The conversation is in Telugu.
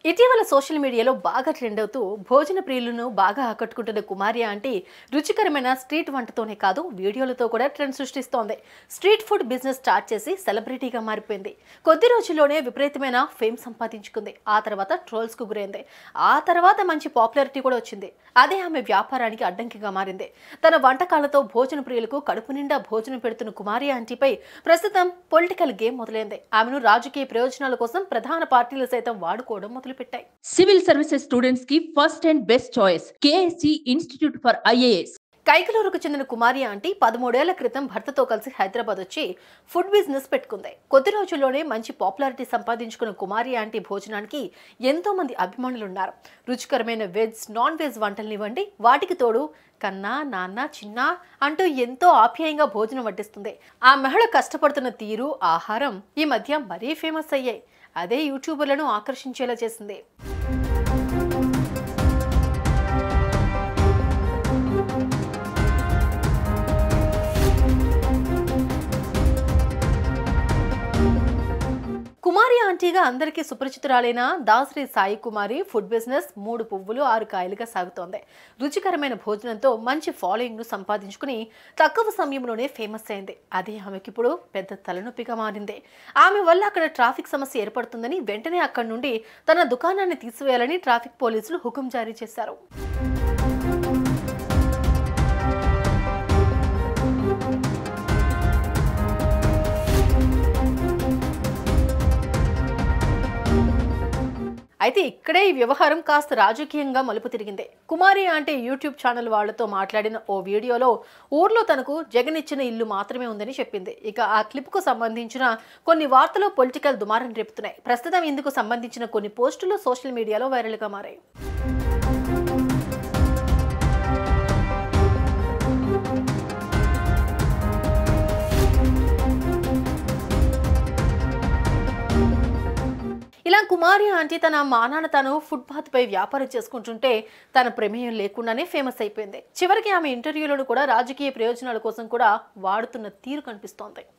ఇటీవల సోషల్ మీడియాలో బాగా ట్రెండ్ అవుతూ భోజన ప్రియులను బాగా ఆకట్టుకుంటున్న కుమారి ఆంటీ రుచికరమైన స్ట్రీట్ వంటతోనే కాదు వీడియోలతో కూడా ట్రెండ్ సృష్టిస్తోంది స్ట్రీట్ ఫుడ్ బిజినెస్ స్టార్ట్ చేసి సెలబ్రిటీగా మారిపోయింది కొద్ది రోజుల్లోనే విపరీతమైన ఫేమ్ సంపాదించుకుంది ఆ తర్వాత ట్రోల్స్ కు గురైంది ఆ తర్వాత మంచి పాపులారిటీ కూడా వచ్చింది అదే ఆమె వ్యాపారానికి అడ్డంకిగా మారింది తన వంటకాలతో భోజన ప్రియులకు కడుపు నిండా భోజనం పెడుతున్న కుమారి ఆంటీపై ప్రస్తుతం పొలిటికల్ గేమ్ మొదలైంది ఆమెను రాజకీయ ప్రయోజనాల కోసం ప్రధాన పార్టీలు సైతం వాడుకోవడం మొదలుపెట్టాయి సివిల్ సర్వీసెస్ స్టూడెంట్స్ కి first and best choice KSC institute for IAS కైకలూరుకు చెందిన కుమారి ఆంటీ పదమూడేళ్ల క్రితం భర్తతో కలిసి హైదరాబాద్ వచ్చి ఫుడ్ బిజినెస్ పెట్టుకుంది కొద్ది రోజుల్లోనే మంచి పాపులారిటీ సంపాదించుకున్న కుమారి ఆంటీ భోజనానికి ఎంతో మంది అభిమానులున్నారు రుచికరమైన వెజ్ నాన్ వెజ్ వంటలనివ్వండి వాటికి తోడు కన్నా నాన్న చిన్న అంటూ ఎంతో ఆప్యాయంగా భోజనం వడ్డిస్తుంది ఆ మహిళ కష్టపడుతున్న తీరు ఆహారం ఈ మధ్య మరీ ఫేమస్ అయ్యాయి అదే యూట్యూబర్లను ఆకర్షించేలా చేసింది కుమారి ఆంటీగా అందరికీ సుపరిచితురాలైన దాసరి సాయి కుమారి ఫుడ్ బిజినెస్ మూడు పువ్వులు ఆరు కాయలుగా సాగుతోంది రుచికరమైన భోజనంతో మంచి ఫాలోయింగ్ ను సంపాదించుకుని తక్కువ సమయంలోనే ఫేమస్ అయింది అదే ఆమెకి ఇప్పుడు పెద్ద తలనొప్పిగా మారింది ఆమె వల్ల అక్కడ ట్రాఫిక్ సమస్య ఏర్పడుతుందని వెంటనే అక్కడి నుండి తన దుకాణాన్ని తీసివేయాలని ట్రాఫిక్ పోలీసులు హుకుం జారీ చేశారు అయితే ఇక్కడే ఈ వ్యవహారం కాస్త రాజకీయంగా మలుపు తిరిగింది కుమారి అంటే యూట్యూబ్ ఛానల్ వాళ్లతో మాట్లాడిన ఓ వీడియోలో ఊర్లో తనకు జగన్ ఇచ్చిన ఇల్లు మాత్రమే ఉందని చెప్పింది ఇక ఆ క్లిప్కు సంబంధించిన కొన్ని వార్తలు పొలిటికల్ దుమారం రేపుతున్నాయి ప్రస్తుతం ఇందుకు సంబంధించిన కొన్ని పోస్టులు సోషల్ మీడియాలో వైరల్గా మారాయి ఇలా కుమారి ఆంటీ తన మానాన తాను ఫుట్పాత్ పై వ్యాపారం చేసుకుంటుంటే తన ప్రమేయం లేకుండానే ఫేమస్ అయిపోయింది చివరికి ఆమె ఇంటర్వ్యూలను కూడా రాజకీయ ప్రయోజనాల కోసం కూడా వాడుతున్న తీరు కనిపిస్తోంది